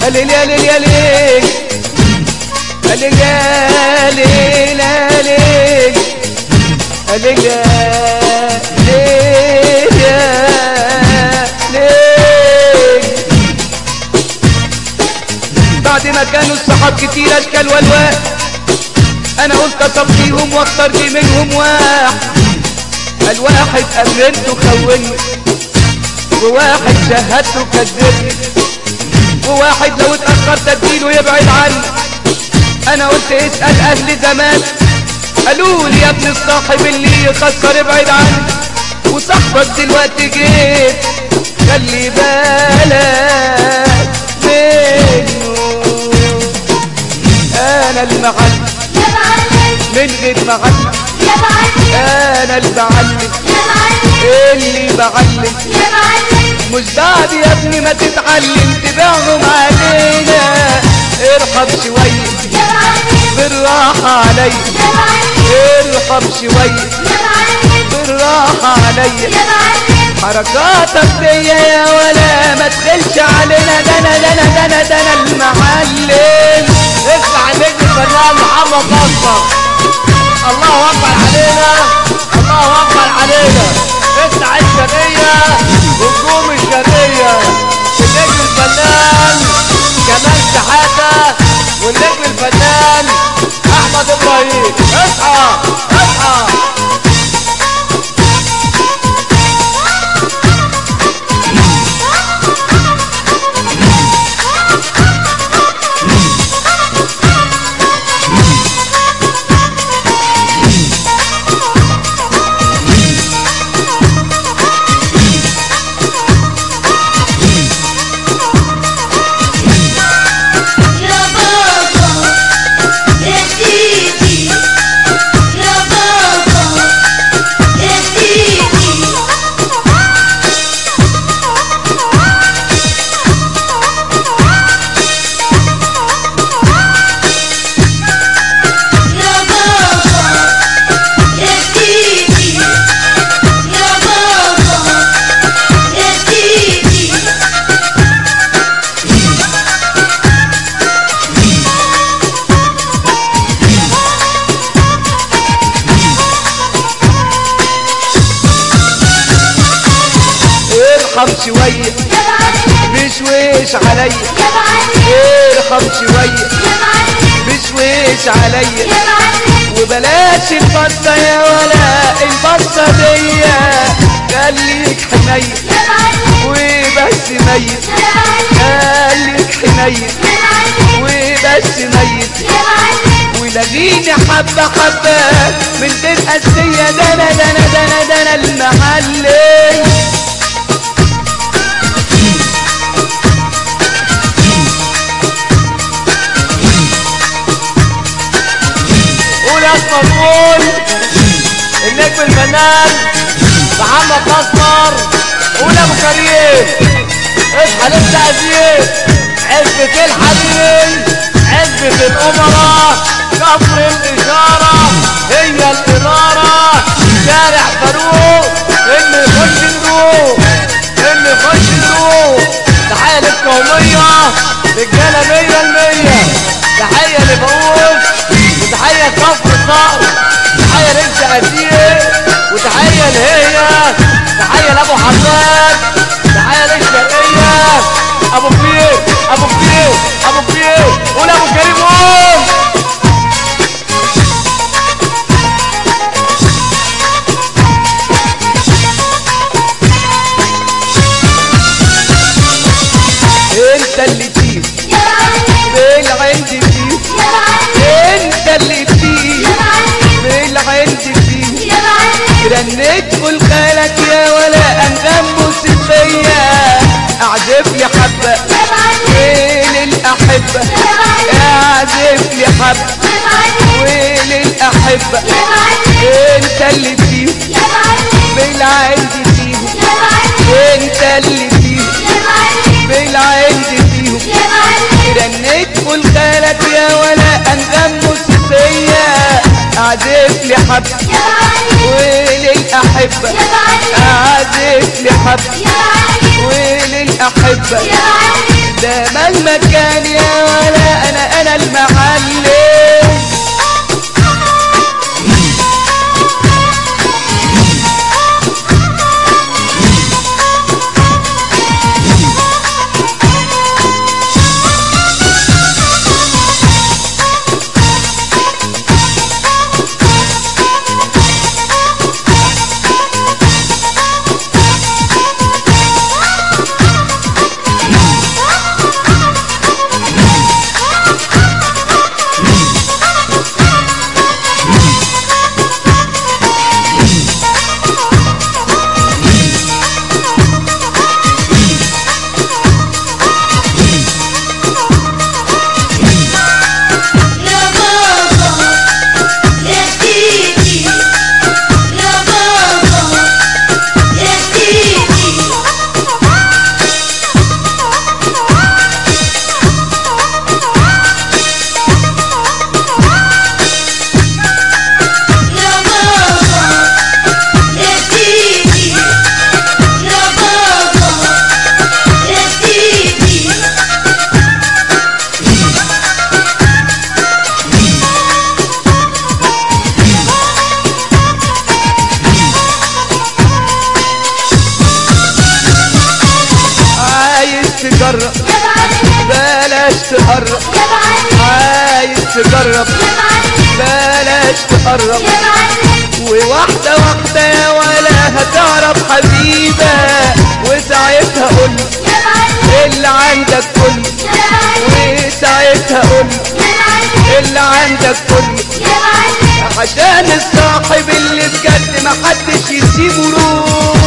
يا ليل يا ليل يا ليل يا ليل يا ليل يا ليل يا ليل يا ليل يا ليل بعد ما كانوا الصحاب كتير اشكال والوان انا قلت اصفيهم واختار لي منهم واحد الواحد امنته خوني وواحد شهدته كذبني وواحد لو اتأخرت اديله يبعد عني انا قلت اسأل اهل زمان قالوا لي يا ابن الصاحب اللي يخسر ابعد عني وصاحبك دلوقتي جيت خلي بالك منه انا المعلم يا معلم من غير معلم يا معلم انا المعلم يا معلم اللي بعلم يا معلم مش بعد يا ابني ما تتعلم تبيعهم علينا ارحب شوية يا معلم بالراحة عليا يا معلم ارحب شوية يا معلم بالراحة عليا يا معلم حركاتك دي يا ولا ما تخلش علينا ده انا ده انا ده انا ده انا المعلم اسمع النجم الفنان محمد نصر الله اكبر علينا الله اكبر علينا اسمع الشرقية ونجوم الشرقية النجم الفنان كمال شحاتة والنجم الفنان احمد ابراهيم اصحى اصحى يا بابا يا سيدي يا بابا يا سيدي يا بابا يا سيدي يا بابا يا سيدي ارحب شوية يا معلم بشويش عليا يا معلم ارحب شوية يا معلم بشويش عليا يا معلم وبلاش البصة يا ولا البصة دي خليك حنين يا معلم وبس ميت يا معلم خليك حنين يا معلم وبس ميت يا معلم ولغيني حبة حبة من غير قسية ده انا ده انا ده انا ده انا المعلم قول يا اسمر قول النجم الفنان محمد نصر قول يا ابو كريم اصحى للتأذير عزبة الحريم عزبة الأمراء كفر الإشارة هي الإدارة شارع فاروق اللي يخش نروح اللي يخش نروح تحية للقومية رجالة مية المية تحية لفاروق وتحية كفر الصقر تحية للتأثير وتحية لهي تحية لأبو حماد تحية للشرقية أبو كبير أبو كبير أبو كبير قول أبو كريم قول انت اللي فيه يا معلم بالعند فيه يا معلم انت اللي فيه يا معلم بالعند فيه يا معلم رنيت قول خالك يا ولا انغام موسيقية اعزف لي حبة يا معلم وين الاحبة يا معلم اعزف لي حبة يا معلم وين الاحبة يا معلم انت اللي فيه يا معلم بالعند فيه يا معلم انت اللي فيه يا معلم بالعند فيه يا معلم رنيت قول خالك يا ولا انغام موسيقية اعزف لي حبة يا معلم وللأحبة يا معلم اعزف لي حبة يا معلم وللأحبة يا معلم ده ما المكان بلاش تقرب يا معلم عايز تجرب يا معلم بلاش تقرب يا معلم وواحدة واحدة يا ولا هتعرف حبيبة وساعتها قول يا معلم اللي عندك كله يا معلم وساعتها قول يا معلم اللي عندك كله يا معلم عشان الصاحب اللي بجد محدش يسيبه روح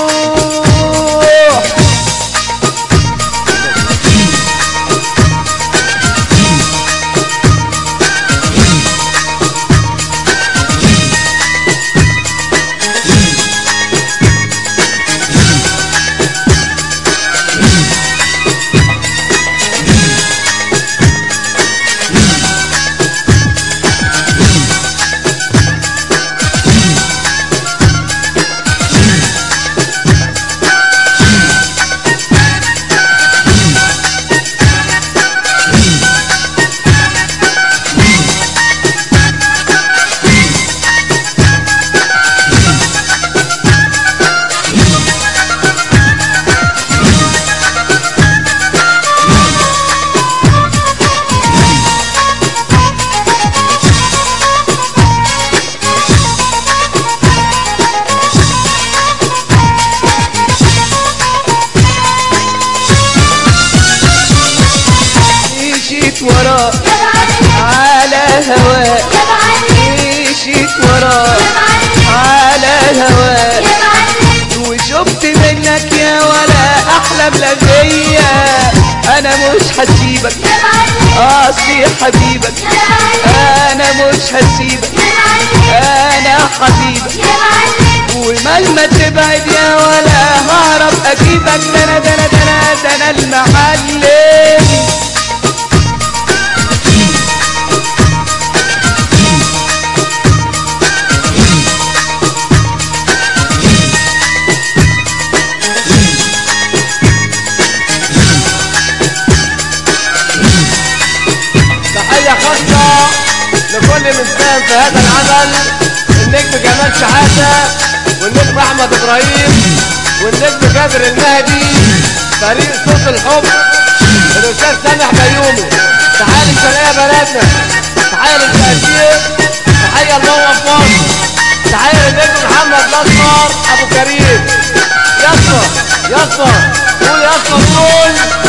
مشيت وراه يا معلم على هواه يا معلم مشيت وراه يا معلم على هواه يا معلم وشفت منك يا ولا احلى بلادية انا مش هسيبك يا معلم اصلي حبيبك يا معلم انا مش هسيبك يا معلم انا حبيبك يا معلم ومهما تبعد يا ولا هعرف اجيبك ده انا ده انا ده انا ده انا المعلم تحية خاصة لكل من ساهم في هذا العمل النجم جمال شحاتة والنجم أحمد إبراهيم والنجم جابر المهدي فريق صوت الحب الأستاذ سامح بيومي تحية للشرقية بلدنا تحية للتأثير تحية لموقف مصر تحية للنجم محمد الأسمر أبو كريم يسمر يسمر قول يسمر قول